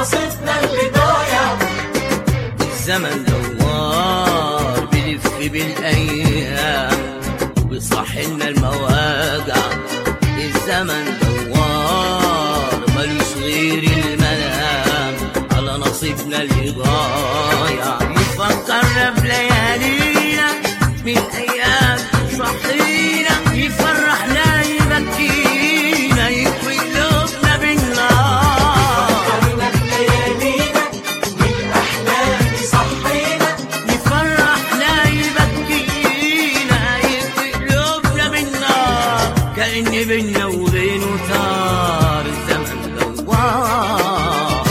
نصيبنا اللي ضايع الزمن دوار بيلف بالايام ويصحلنا المواجع الزمن دوار ملوش غير المنام على نصيبنا اللي ضايع يفكرنا بليالينا من ايام صحينا يفرحنا يبكينا يكوي قلوبنا بالنار فكرنا بليالينا والأحلام صحينا يفرحنا يبكينا يكفي قلوبنا بالنار كأن بينا وبينه تار الزمن دوار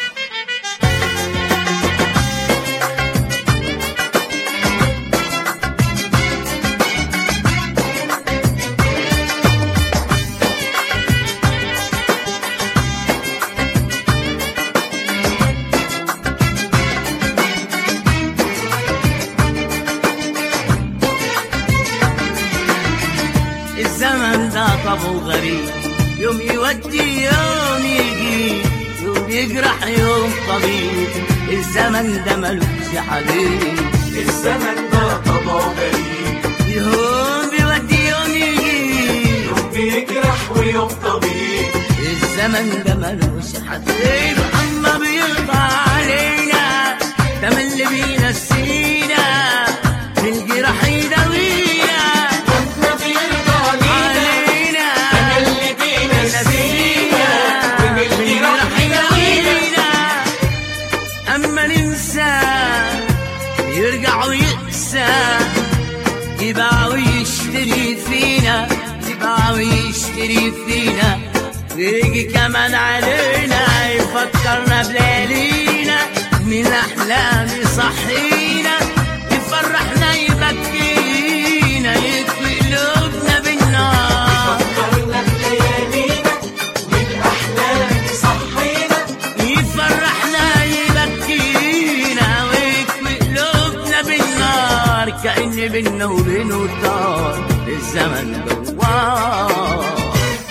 الزمن ده طبعه غريب يوم يودي يوم يجي يوم يجرح يوم طبيب الزمن ده ملوش حبيب الزمن ده طبعه غريب يوم بيودي يوم يجي يوم بيجرح ويوم طبيب الزمن ده ملوش حبيب اما بيقطع علينا ده من اللي بينسينا من الجراح يداوينا ربنا بيرضى علينا علينا أنا اللي بينسينا ومن اللي راح يداوينا أما ننسى يرجع ويقسى يباع ويشتري فينا يباع ويشتري فينا ويجي كمان علينا يفكرنا بليالينا من الأحلام يصحينا يفرحنا يبكينا يكفي قلوبنا بالنار فكرنا بليالينا والأحلام صحينا يفرحنا يبكينا ويكفي قلوبنا بالنار كأن بينا وبينه طار الزمن دوار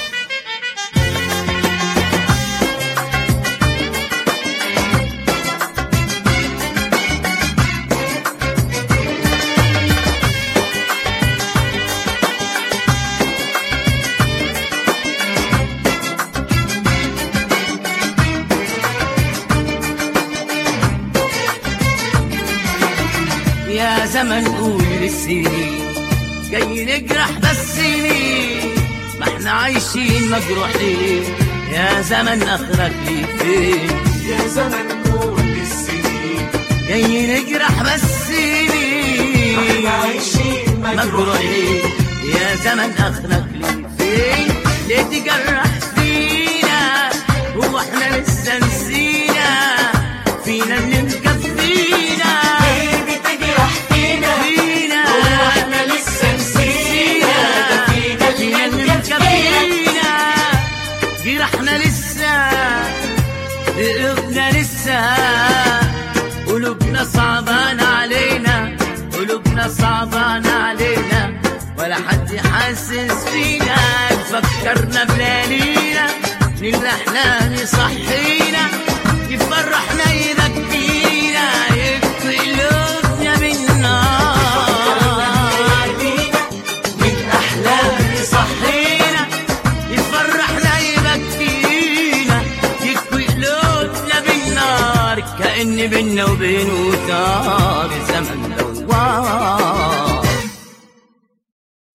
يا زمن قول للسنين جاي نجرح بس سنين ما احنا عايشين مجروحين يا زمن اخرك لي فين يا زمن كل السنين جاي نجرح بس سنين احنا عايشين مجروحين مجروحين يا زمن اخرك لي فين ليه تجرح فينا هو احنا لسه نسينا فينا اللي مكفينا ليه بتجرح فينا فينا هو احنا لسه نسينا ده فينا فينا اللي اللي مكفينا مكفينا جرحنا لسه قلوبنا لسه قلوبنا صعبان علينا قلوبنا صعبان علينا ولا حد حاسس فينا فكرنا بليالينا من الأحلام يصحينا يفرحنا يبكينا يكفي قلوبنا بالنار علينا من احلام صحينا يفرحنا يبكينا يكوي قلوبنا بالنار كأن بينا وبينه تار زمن